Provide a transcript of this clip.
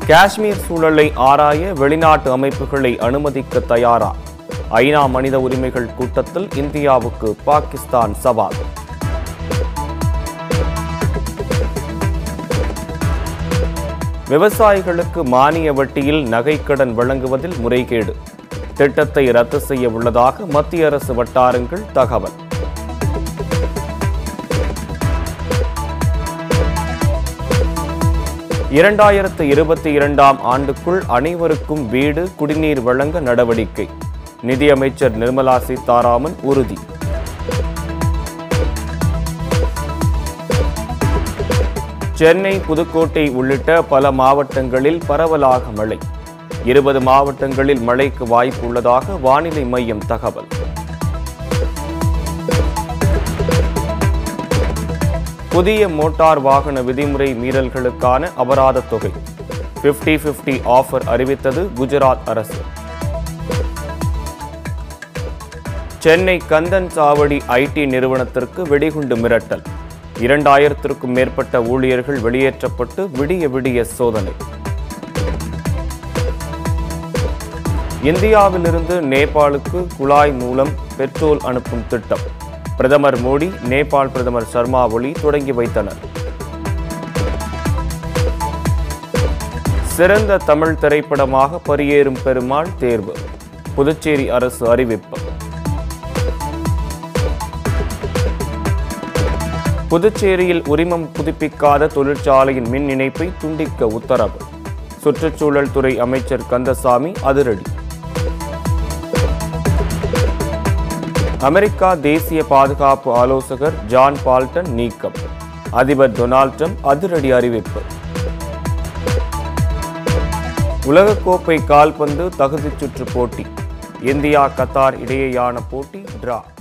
காஷ்மீர் சூழலை ஆராய வெளிநாட்டு அமைப்புகளை அனுமதிக்க தயாரா ஐநா மனித உரிமைகள் கூட்டத்தில் இந்தியாவுக்கு பாகிஸ்தான் சவால் விவசாயிகளுக்கு மானிய வட்டியில் நகைக்கடன் வழங்குவதில் முறைகேடு திட்டத்தை ரத்து செய்ய உள்ளதாக மத்திய அரசு வட்டாரங்கள் தகவல் இரண்டாயிரத்து இருபத்தி இரண்டாம் ஆண்டுக்குள் அனைவருக்கும் வீடு குடிநீர் வழங்க நடவடிக்கை நிதியமைச்சர் நிர்மலா சீதாராமன் உறுதி சென்னை புதுக்கோட்டை உள்ளிட்ட பல மாவட்டங்களில் பரவலாக மழை இருபது மாவட்டங்களில் மழைக்கு வாய்ப்பு உள்ளதாக வானிலை மையம் தகவல் புதிய மோட்டார் வாகன விதிமுறை மீறல்களுக்கான அபராத தொகை 50 50 ஆஃபர் அறிவித்தது குஜராத் அரசு சென்னை கந்தன் சாவடி ஐடி நிறுவனத்திற்கு வெடிகுண்டு மிரட்டல் இரண்டாயிரத்திற்கும் மேற்பட்ட ஊழியர்கள் வெளியேற்றப்பட்டு விடிய விடிய சோதனை இந்தியாவிலிருந்து நேபாளுக்கு குழாய் மூலம் பெட்ரோல் அனுப்பும் திட்டம் பிரதமர் மோடி நேபாள் பிரதமர் சர்மா ஒலி தொடங்கி வைத்தனர் சிறந்த தமிழ் திரைப்படமாக பரியேறும் பெருமாள் தேர்வு புதுச்சேரி அரசு அறிவிப்பு புதுச்சேரியில் உரிமம் புதுப்பிக்காத தொழிற்சாலையின் மின் இணைப்பை துண்டிக்க உத்தரவு சுற்றுச்சூழல் துறை அமைச்சர் கந்தசாமி அதிரடி அமெரிக்கா தேசிய பாதுகாப்பு ஆலோசகர் ஜான் பால்டன் நீக்கம் அதிபர் டொனால்ட் ட்ரம்ப் அதிரடி அறிவிப்பு உலகக்கோப்பை கால்பந்து தகுதிச் சுற்று போட்டி இந்தியா கத்தார் இடையேயான போட்டி டிரா